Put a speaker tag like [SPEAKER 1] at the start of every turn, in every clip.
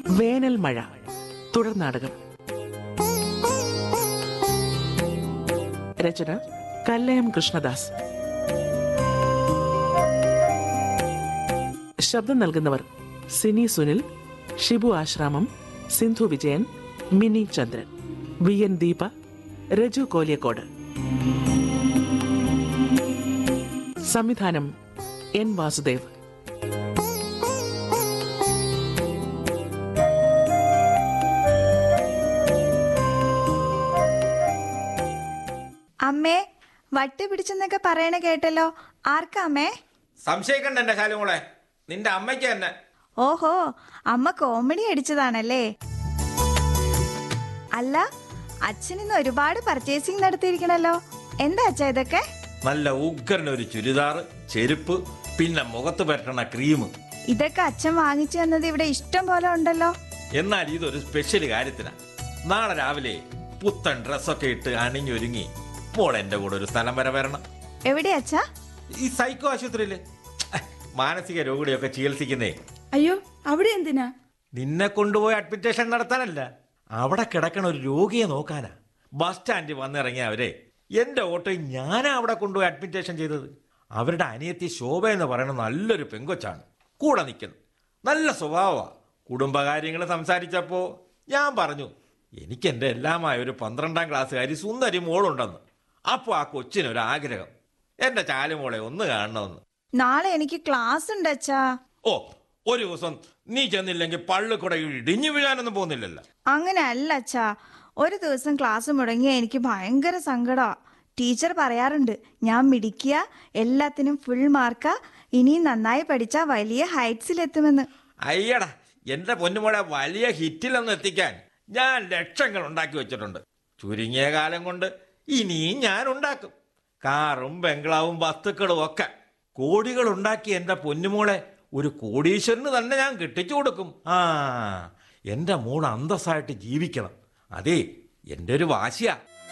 [SPEAKER 1] വേനൽ മഴ തുടർ നാടകം രചന കല്ലയം കൃഷ്ണദാസ് ശബ്ദം നൽകുന്നവർ സിനി സുനിൽ ഷിബു ആശ്രാമം സിന്ധു വിജയൻ മിനി ചന്ദ്രൻ വി എൻ ദീപ രജു കോലിയക്കോട് സംവിധാനം എൻ വാസുദേവ്
[SPEAKER 2] അമ്മേ വട്ട് പിടിച്ചെന്നൊക്കെ പറയണ കേട്ടല്ലോ ആർക്കാ അമ്മേ
[SPEAKER 3] സംശയിക്കണ്ട എന്റെ ശാലുമോളെ നിന്റെ അമ്മയ്ക്ക് തന്നെ
[SPEAKER 2] ഓഹോ അമ്മ കോമഡി അടിച്ചതാണല്ലേ അല്ല അച്ഛൻ ഇന്ന് ഒരുപാട് പർച്ചേസിംഗ് നടത്തിയിരിക്കണല്ലോ എന്താ അച്ഛാ ഇതൊക്കെ
[SPEAKER 3] നല്ല ഉഗ്രനൊരു ചുരിദാർ ചെരുപ്പ് പിന്നെ മുഖത്ത് പറ്റണ ക്രീം
[SPEAKER 2] ഇതൊക്കെ അച്ഛൻ വാങ്ങിച്ചു തന്നത് ഇവിടെ ഇഷ്ടം പോലെ ഉണ്ടല്ലോ
[SPEAKER 3] എന്നാൽ ഇതൊരു സ്പെഷ്യൽ കാര്യത്തിനാ നാളെ രാവിലെ പുത്തൻ ഡ്രസ്സൊക്കെ ഇട്ട് അണിഞ്ഞൊരുങ്ങി മോൾ എന്റെ കൂടെ ഒരു സ്ഥലം വരെ വരണം
[SPEAKER 2] എവിടെ അച്ഛാ
[SPEAKER 3] ഈ സൈക്കോ ആശുപത്രിയില് മാനസിക രോഗികളെയൊക്കെ ചികിത്സിക്കുന്നേ
[SPEAKER 4] അയ്യോ അവിടെ എന്തിനാ
[SPEAKER 3] നിന്നെ കൊണ്ടുപോയി അഡ്മിറ്റേഷൻ നടത്താനല്ല അവിടെ കിടക്കണ ഒരു രോഗിയെ നോക്കാനാ ബസ് സ്റ്റാൻഡിൽ വന്നിറങ്ങിയ അവരെ എന്റെ ഓട്ടോയിൽ ഞാനാ അവിടെ കൊണ്ടുപോയി അഡ്മിറ്റേഷൻ ചെയ്തത് അവരുടെ അനിയത്തി ശോഭ എന്ന് പറയുന്ന നല്ലൊരു പെങ്കൊച്ചാണ് കൂടെ നിൽക്കുന്നു നല്ല സ്വഭാവമാ കുടുംബകാര്യങ്ങൾ സംസാരിച്ചപ്പോ ഞാൻ പറഞ്ഞു എനിക്ക് എൻ്റെ എല്ലാമായ ഒരു പന്ത്രണ്ടാം ക്ലാസ്സുകാരി സുന്ദരി മോളുണ്ടെന്ന് അപ്പോൾ ആ കൊച്ചിനൊരു ആഗ്രഹം എൻ്റെ ചാലുമോളെ ഒന്ന് കാണണമെന്ന്
[SPEAKER 2] നാളെ എനിക്ക് ക്ലാസ് ഉണ്ട് അച്ഛാ
[SPEAKER 3] ഓ ഒരു ദിവസം നീ ചെന്നില്ലെങ്കിൽ പള്ളിക്കൂടെ ഇടിഞ്ഞു വീഴാനൊന്നും പോകുന്നില്ലല്ലോ
[SPEAKER 2] അങ്ങനെ അല്ല അച്ഛാ ഒരു ദിവസം ക്ലാസ് മുടങ്ങിയ എനിക്ക് ഭയങ്കര സങ്കടമാ ടീച്ചർ പറയാറുണ്ട് ഞാൻ മിടിക്കുക എല്ലാത്തിനും ഫുൾ മാർക്കാ ഇനിയും നന്നായി പഠിച്ചാൽ വലിയ ഹൈറ്റ്സിലെത്തുമെന്ന്
[SPEAKER 3] അയ്യടാ എന്റെ പൊന്നുമോളെ വലിയ ഹിറ്റിലൊന്നും എത്തിക്കാൻ ഞാൻ ലക്ഷങ്ങൾ ഉണ്ടാക്കി വെച്ചിട്ടുണ്ട് ചുരുങ്ങിയ കാലം കൊണ്ട് ഇനിയും ഞാൻ ഉണ്ടാക്കും കാറും ബംഗ്ലാവും വസ്തുക്കളും ഒക്കെ കോടികൾ ഉണ്ടാക്കി എന്റെ പൊന്നുമോളെ ഒരു കോടീശ്വരന് തന്നെ ഞാൻ കെട്ടിച്ചു കൊടുക്കും ആ എന്റെ മോൾ അന്തസ്സായിട്ട് ജീവിക്കണം അതേ എന്റെ ഒരു വാശിയാ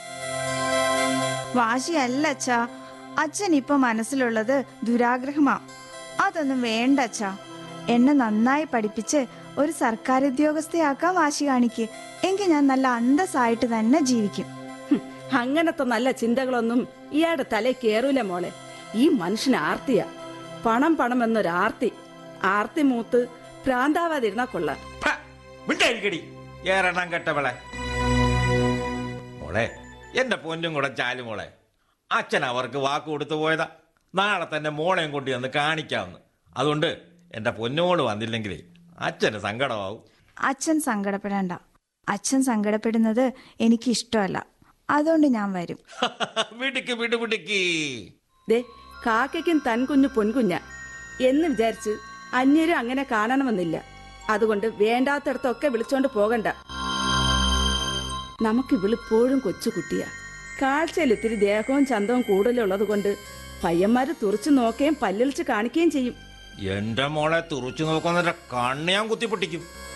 [SPEAKER 2] വാശിയല്ല അച്ഛാ അച്ഛൻ ഇപ്പൊ മനസ്സിലുള്ളത് ദുരാഗ്രഹമാ അതൊന്നും വേണ്ട അച്ഛാ എന്നെ നന്നായി പഠിപ്പിച്ച് ഒരു സർക്കാർ ഉദ്യോഗസ്ഥയാക്കാൻ വാശി കാണിക്ക് എങ്കിൽ ഞാൻ നല്ല അന്തസ്സായിട്ട് തന്നെ ജീവിക്കും
[SPEAKER 4] ഹും, അങ്ങനത്തെ നല്ല ചിന്തകളൊന്നും ഇയാളുടെ തലേ കേറൂല മോളെ ഈ മനുഷ്യന് ആർത്തിയാ പണം പണം എന്നൊരു ആർത്തി ആർത്തി മൂത്ത് ഭ്രാന്താവാതിരുന്നാ കൊള്ളാം
[SPEAKER 3] ഫ, വിട്ടായിരിക്കടി ഏറെണ്ണം കെട്ടവളെ മോളെ എന്റെ പൊന്നും കൂടെ ചാലു മോളെ അച്ഛൻ അവർക്ക് വാക്ക് കൊടുത്തു പോയതാ നാളെ തന്നെ മോളെയും കൊണ്ട് ചെന്ന് കാണിക്കാമെന്ന് അതുകൊണ്ട് എന്റെ പൊന്നോട് വന്നില്ലെങ്കിലേ അച്ഛന് സങ്കടമാവും
[SPEAKER 2] അച്ഛൻ സങ്കടപ്പെടണ്ട അച്ഛൻ സങ്കടപ്പെടുന്നത് എനിക്ക് ഇഷ്ടമല്ല അതുകൊണ്ട് ഞാൻ വരും
[SPEAKER 3] വിടുക്ക് വിടു വിടുക്കി
[SPEAKER 4] ദേ കാക്കയ്ക്കും തൻ കുഞ്ഞു പൊൻകുഞ്ഞ എന്ന് വിചാരിച്ച് അന്യരും അങ്ങനെ കാണണമെന്നില്ല അതുകൊണ്ട് വേണ്ടാത്തടത്തൊക്കെ വിളിച്ചോണ്ട് പോകണ്ട നമുക്ക് ഇവളിപ്പോഴും കൊച്ചുകുട്ടിയാ കാഴ്ചയിൽ ഇത്തിരി ദേഹവും ചന്തവും കൂടുതലുള്ളത് കൊണ്ട് പയ്യന്മാര് തുറച്ചു നോക്കുകയും പല്ലിളിച്ച് കാണിക്കുകയും ചെയ്യും
[SPEAKER 3] എന്റെ മോളെ തുറച്ചു നോക്കുന്നതിന്റെ കണ്ണ് ഞാൻ കുത്തിപ്പൊട്ടിക്കും